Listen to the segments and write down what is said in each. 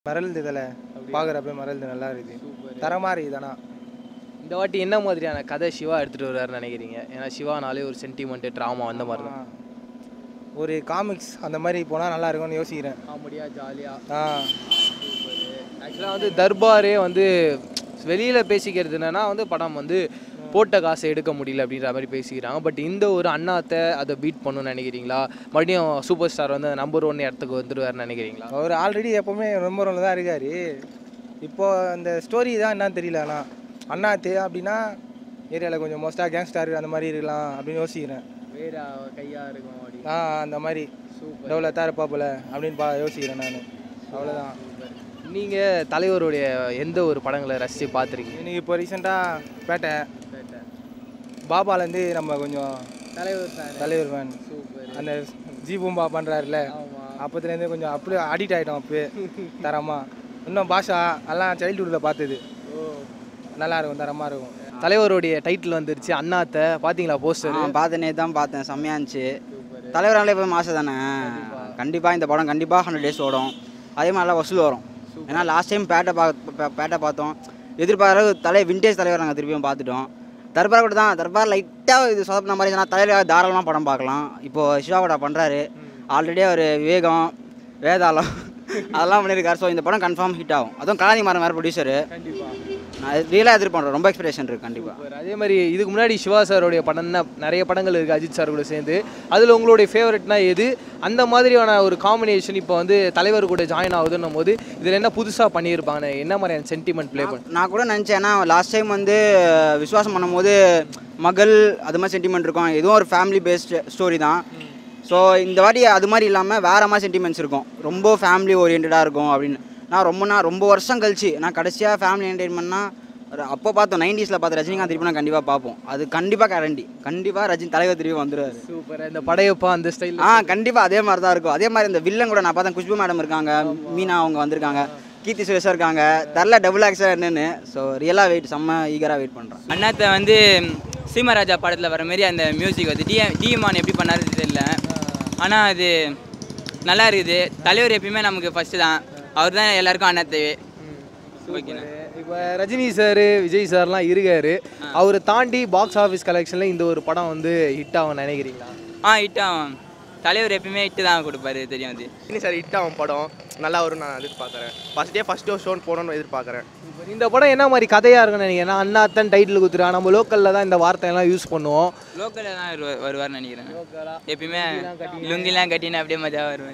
மறழுது தலை பார்க்குறப்ப மறழுது நல்லா இருக்குது தரமாக இருக்குது ஆனால் இந்த வாட்டி என்ன மாதிரியான கதை சிவா எடுத்துகிட்டு வருவாருன்னு நினைக்கிறீங்க ஏன்னா சிவானாலே ஒரு சென்டிமெண்ட்டு ட்ராமா அந்த மாதிரி தான் ஒரு காமிக்ஸ் அந்த மாதிரி போனால் நல்லா இருக்கும்னு யோசிக்கிறேன் காமெடியாக ஜாலியாக ஆ ஆக்சுவலாக வந்து தர்பாரே வந்து வெளியில் பேசிக்கிறது என்னன்னா வந்து படம் வந்து போட்ட காசை எடுக்க முடியல அப்படின்ற மாதிரி பேசிக்கிறாங்க பட் இந்த ஒரு அண்ணாத்தை அதை பீட் பண்ணணும்னு நினைக்கிறீங்களா மறுபடியும் சூப்பர் ஸ்டார் வந்து நம்பர் ஒன் இடத்துக்கு வந்துடுவார்னு நினைக்கிறீங்களா அவர் ஆல்ரெடி எப்போவுமே ரொம்ப ரோலில் தான் இருக்கார் இப்போ அந்த ஸ்டோரி தான் என்னன்னு தெரியல ஆனால் அண்ணாத்து அப்படின்னா ஏரியாவில் கொஞ்சம் மோஸ்ட்டாக கேங்ஸ்டார் அந்த மாதிரி இருக்கலாம் அப்படின்னு யோசிக்கிறேன் வேற கையாக இருக்கும் அப்படி ஆ அந்த மாதிரி டெவலத்தாக இருப்பா போல அப்படின்னு பா யோசிக்கிறேன் நான் அவ்வளோதான் நீங்கள் தலைவருடைய எந்த ஒரு படங்களை ரசித்து பார்த்துருக்கீங்க எனக்கு இப்போ ரீசெண்டாக பேட்டை பாபாலேருந்து நம்ம கொஞ்சம் தலைவர் சார் தலைவர் ஃபேன் சூப்பர் அந்த ஜி பூம்பா பண்ணுறாருல ஆமாம் அப்போத்துலேருந்து கொஞ்சம் அப்படியே அடிக்ட் ஆகிட்டோம் அப்போயே தரமா இன்னும் பாஷா எல்லாம் சைல்டுஹுட்டில் பார்த்தது நல்லா இருக்கும் தரமாக இருக்கும் தலைவருடைய டைட்டில் வந்துருச்சு அண்ணாத்தை பார்த்தீங்களா போஸ்டர் ஆ பார்த்தேனே தான் பார்த்தேன் செம்மையா இருந்துச்சு தலைவராலே போய் மாசம் தானே கண்டிப்பாக இந்த படம் கண்டிப்பாக ஹண்ட்ரட் டேஸ் ஓடும் அதே மாதிரி நல்லா வசூல் வரும் ஏன்னா லாஸ்ட் டைம் பேட்டை பா பே- பேட்டை பார்த்தோம் எதிர்பார்க்குற தலை விண்டேஜ் தலைவர் நாங்கள் திருப்பியும் பார்த்துட்டோம் தர்பார் கூட தான் தர்பார் லைட்டாக இது சொதப்பின மாதிரி நான் தலைவர் தாராளமாக படம் பார்க்கலாம் இப்போது சிவாவோட பண்ணுறாரு ஆல்ரெடி அவர் விவேகம் வேதாளம் அதெல்லாம் பண்ணியிருக்காரு ஸோ இந்த படம் கன்ஃபார்ம் ஹிட் ஆகும் அதுவும் கலாதி மாறன் வேறு ப்ரொடியூசரு நான் ரியலாக எதிர்பார்க்குறேன் ரொம்ப எக்ஸ்பெக்டேஷன் இருக்குது கண்டிப்பாக சூப்பர். அதே மாதிரி இதுக்கு முன்னாடி சிவா சாரோடைய படம் தான் நிறைய படங்கள் இருக்குது அஜித் சார் கூட சேர்ந்து அதில் உங்களுடைய ஃபேவரட்னா எது அந்த மாதிரியான ஒரு காம்பினேஷன் இப்போ வந்து தலைவர் கூட ஜாயின் ஆகுதுன்னும் போது இதில் என்ன புதுசாக பண்ணியிருப்பாங்க என்ன மாதிரியான சென்டிமெண்ட் ப்ளே பண்ண நான் கூட நினச்சேன் ஏன்னா லாஸ்ட் டைம் வந்து விசுவாசம் பண்ணும்போது மகள் அது மாதிரி சென்டிமெண்ட் இருக்கும் இதுவும் ஒரு ஃபேமிலி பேஸ்ட் ஸ்டோரி தான் ஸோ இந்த வாட்டி அது மாதிரி இல்லாமல் வேறு மாதிரி சென்டிமெண்ட்ஸ் இருக்கும் ரொம்ப ஃபேமிலி ஓரியன்டாக இருக்கும் அப்படின்னு நான் ரொம்ப நான் ரொம்ப வருஷம் கழிச்சு நான் கடைசியாக ஃபேமிலி என்டர்டைன்மெண்ட்னா ஒரு அப்போ பார்த்தோம் நைன்டிஸில் பார்த்த ரஜினிகாந்த் திருப்பி நான் கண்டிப்பாக பார்ப்போம் அது கண்டிப்பாக கேரண்டி கண்டிப்பாக ரஜினி தலைவர் திருப்பி வந்துடுவார் சூப்பர் இந்த படையப்பா அந்த ஸ்டைல் ஆ கண்டிப்பாக அதே மாதிரி தான் இருக்கும் அதே மாதிரி இந்த வில்லன் கூட நான் பார்த்தேன் குஷ்பு மேடம் இருக்காங்க மீனா அவங்க வந்திருக்காங்க கீர்த்தி சுரேஷா இருக்காங்க தெரில டபுள் ஆக்ஸாக என்னன்னு ஸோ ரியலாக வெயிட் செம்ம ஈகராக வெயிட் பண்ணுறேன் அண்ணாத்தை வந்து சீமராஜா படத்தில் வர மாதிரி அந்த மியூசிக் வந்து டிஎம் டிஎம்ஆன் எப்படி பண்ணாரு தெரியல ஆனால் அது நல்லா இருக்குது தலைவர் எப்பயுமே நமக்கு ஃபஸ்ட்டு தான் அவர் தான் எல்லாருக்கும் அண்ணாத்தேவே ஓகேண்ணா இப்போ ரஜினி சார் விஜய் சார்லாம் இருக்காரு அவரை தாண்டி பாக்ஸ் ஆஃபீஸ் கலெக்ஷனில் இந்த ஒரு படம் வந்து ஹிட் ஆகும் நினைக்கிறீங்களா ஆ ஹிட் ஆகும் தலைவர் எப்பயுமே ஹிட்டு தான் கொடுப்பாரு தெரியும் அது ரஜினி சார் ஹிட் ஆகும் படம் நல்லா வரும் நான் எதிர்பார்க்குறேன் ஃபர்ஸ்ட் டே ஃபர்ஸ்ட் ஷோன் போகணும்னு எதிர்பார்க்குறேன் Super. இந்த படம் என்ன மாதிரி கதையாக இருக்கும்னு நினைக்கிறேன் அண்ணாத்தன் டைட்டில் கொடுத்துருவா நம்ம லோக்கலில் தான் இந்த வார்த்தையெல்லாம் யூஸ் பண்ணுவோம் லோக்கலில் தான் வருவா- வருவார்னு நினைக்கிறேன் எப்பயுமே லுங்கிலாம் கட்டின்னு அப்படியே மஜாவாக வருவேன்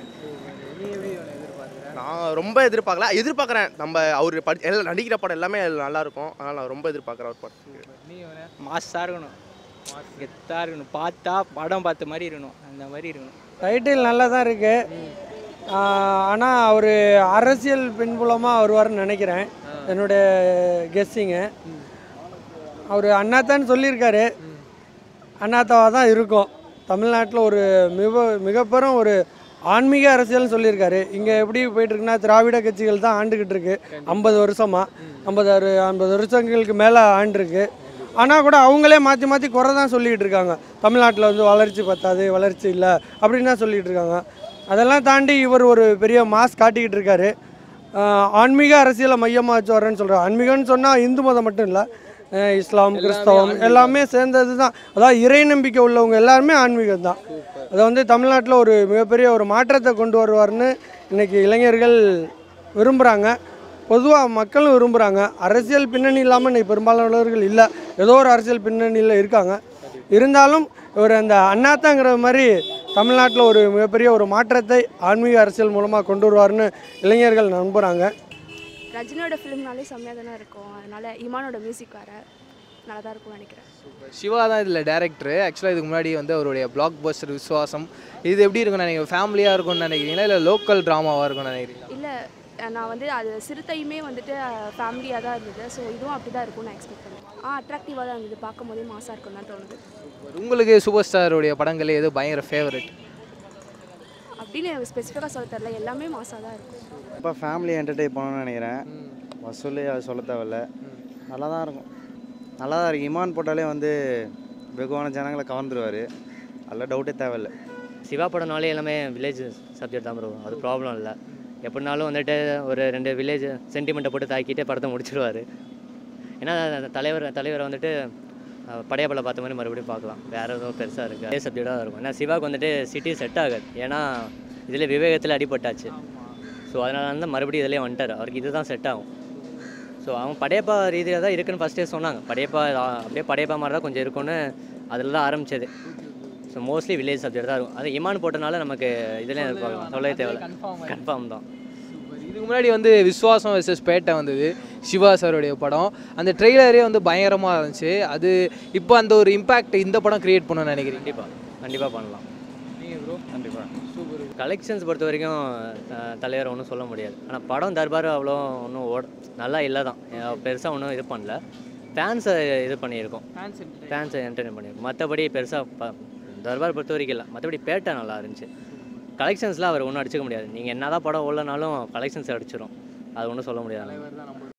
நான் ரொம்ப எதிர்பார்க்கல எதிர்பார்க்குறேன் நம்ம அவர் படி எல்லாம் நடிக்கிற படம் எல்லாமே நல்லா இருக்கும் அதனால் நான் ரொம்ப எதிர்பார்க்குறேன் அவர் படம் மாசாக இருக்கணும் கெத்தாக இருக்கணும் பார்த்தா படம் பார்த்த மாதிரி இருக்கணும் அந்த மாதிரி இருக்கணும் டைட்டில் நல்லா தான் இருக்கு ஆனால் அவர் அரசியல் பின்புலமாக வருவார்னு நினைக்கிறேன் என்னுடைய கெஸ்ஸிங்கு அவர் அண்ணாத்தான் சொல்லியிருக்காரு அண்ணாத்தாவாக தான் இருக்கும் தமிழ்நாட்டில் ஒரு மிக மிகப்பெரும் ஒரு ஆன்மீக அரசியல்னு சொல்லியிருக்காரு இங்கே எப்படி போயிட்டுருக்குன்னா திராவிட கட்சிகள் தான் ஆண்டுக்கிட்டு இருக்கு ஐம்பது வருஷமாக ஐம்பது அறு ஐம்பது வருஷங்களுக்கு மேலே ஆண்டிருக்கு ஆனால் கூட அவங்களே மாற்றி மாற்றி குறை தான் சொல்லிக்கிட்டு இருக்காங்க தமிழ்நாட்டில் வந்து வளர்ச்சி பத்தாது வளர்ச்சி இல்லை அப்படின்னு தான் சொல்லிக்கிட்டு இருக்காங்க அதெல்லாம் தாண்டி இவர் ஒரு பெரிய மாஸ் காட்டிக்கிட்டு இருக்காரு ஆஹ் ஆன்மீக அரசியலை மையமாக வச்சு வரேன்னு சொல்கிறார் ஆன்மீகம்னு சொன்னால் இந்து மதம் மட்டும் இல்லை அஹ் இஸ்லாம் கிறிஸ்தவம் எல்லாமே சேர்ந்தது தான் அதாவது இறை நம்பிக்கை உள்ளவங்க எல்லாருமே ஆன்மீகம் தான் அதை வந்து தமிழ்நாட்டில் ஒரு மிகப்பெரிய ஒரு மாற்றத்தை கொண்டு வருவார்னு இன்னைக்கு இளைஞர்கள் விரும்புகிறாங்க பொதுவாக மக்களும் விரும்புகிறாங்க அரசியல் பின்னணி இல்லாமல் இன்னைக்கு பெரும்பாலானவர்கள் இல்லை ஏதோ ஒரு அரசியல் பின்னணியில் இருக்காங்க இருந்தாலும் இவர் அந்த அண்ணாத்தாங்கிற மாதிரி தமிழ்நாட்டில் ஒரு மிகப்பெரிய ஒரு மாற்றத்தை ஆன்மீக அரசியல் மூலமாக கொண்டு வருவார்னு இளைஞர்கள் நம்புகிறாங்க ரஜினியோட ஃபிலிம்னாலே செம்மையாக தானே இருக்கும் அதனால இமானோட மியூசிக் வேறு நல்லா தான் இருக்கும்னு நினைக்கிறேன் சிவா தான் இதில் டேரக்டர் ஆக்சுவலாக இதுக்கு முன்னாடி வந்து அவருடைய பிளாக் பஸ்டர் விசுவாசம் இது எப்படி இருக்கும்னு நினைக்கிறீங்க ஃபேமிலியாக இருக்கும்னு நினைக்கிறீங்களா இல்லை லோக்கல் ட்ராமாவாக இருக்கும்னு நினைக்கிறீங்களா இல்லை நான் வந்து அது சிறுத்தையுமே வந்துட்டு ஃபேமிலியாக தான் இருந்தது ஸோ இதுவும் அப்படி தான் இருக்கும்னு நான் எக்ஸ்பெக்ட் பண்ணேன் ஆ அட்ராக்டிவாக தான் இருந்தது பார்க்கும் போதே மாசாக இருக்கும்னு தான் தோணுது உங்களுக்கு சூப்பர் ஸ்டாருடைய படங்களே எது பயங்கர ஃபேவரட் அப்படின்னு எனக்கு ஸ்பெசிஃபிக்காக சொல்ல தெரில எல்லாமே மாசாக தான் இருக்கும் இப்போ ஃபேமிலி என்டர்டெயின் பண்ணணும்னு நினைக்கிறேன் வசூல் அது சொல்ல தேவையில்ல நல்லா தான் இருக்கும் நல்லா தான் இருக்குது இமான் போட்டாலே வந்து வெகுவான ஜனங்களை கவர்ந்துருவார் அதில் டவுட்டே தேவையில்லை சிவா படம்னாலே எல்லாமே வில்லேஜ் சப்ஜெக்ட் தான் ப்ரோ அது ப்ராப்ளம் இல்லை எப்படினாலும் வந்துட்டு ஒரு ரெண்டு வில்லேஜ் சென்டிமெண்ட்டை போட்டு தாக்கிட்டு படத்தை முடிச்சிருவார் ஏன்னா தலைவர் தலைவரை வந்துட்டு அஹ், படையப்பல பார்த்த மாதிரி மறுபடியும் பார்க்கலாம் வேறு எதுவும் பெருசாக இருக்குது அதே சப்ஜெக்டாக இருக்கும் ஏன்னா சிவாக்கு வந்துட்டு சிட்டி செட் ஆகாது ஏன்னா இதில் விவேகத்தில் அடிபட்டாச்சு ஸோ அதனால வந்து மறுபடியும் இதிலே வந்துட்டார் அவருக்கு இதுதான் செட் ஆகும் ஸோ அவங்க படையப்பா ரீதியாக தான் இருக்குன்னு ஃபஸ்ட்டே சொன்னாங்க படையப்பா ஆ- அப்படியே படையப்பா மாதிரி தான் கொஞ்சம் இருக்கும்னு அதில் தான் ஆரம்பிச்சது ஸோ மோஸ்ட்லி வில்லேஜ் சப்ஜெக்ட் தான் இருக்கும் அது இமான் போட்டனால நமக்கு இதுலேயும் எதிர்பார்க்கலாம் சொல்லவே தேவையில்ல கன்ஃபார்ம் தான் இதுக்கு முன்னாடி வந்து விஸ்வாசம் வெர்சஸ் பேட்டை வந்தது சிவா சாருடைய படம் அந்த ட்ரெய்லரே வந்து பயங்கரமாக இருந்துச்சு அது இப்போ அந்த ஒரு இம்பாக்ட் இந்த படம் கிரியேட் பண்ணணும்னு நினைக்கிறீங்க கண்டிப்பாக கண்டிப்பாக பண்ணலாம் நீங்கள் ப்ரோ கண்டிப்பாக கலெக்ஷன்ஸ் பொறுத்த வரைக்கும் அஹ், தலைவர் ஒன்றும் சொல்ல முடியாது ஆனால் படம் தர்பார் அவ்வளோ ஒன்றும் ஓட நல்லா இல்லை தான் பெருசாக ஒன்றும் இது பண்ணல ஃபேன்ஸை இது பண்ணியிருக்கோம் ஃபேன்ஸை என்டர்டைன் பண்ணியிருக்கோம் மற்றபடி பெருசாக தர்பார் பொறுத்த வரைக்கும் இல்லை மற்றபடி பேட்டை நல்லா இருந்துச்சு கலெக்ஷன்ஸ்லாம் அவர் ஒன்றும் அடிச்சுக்க முடியாது நீங்கள் என்ன தான் படம் ஓடலனாலும் கலெக்ஷன்ஸ் அடிச்சிடும் அது ஒன்றும் சொல்ல முடியாது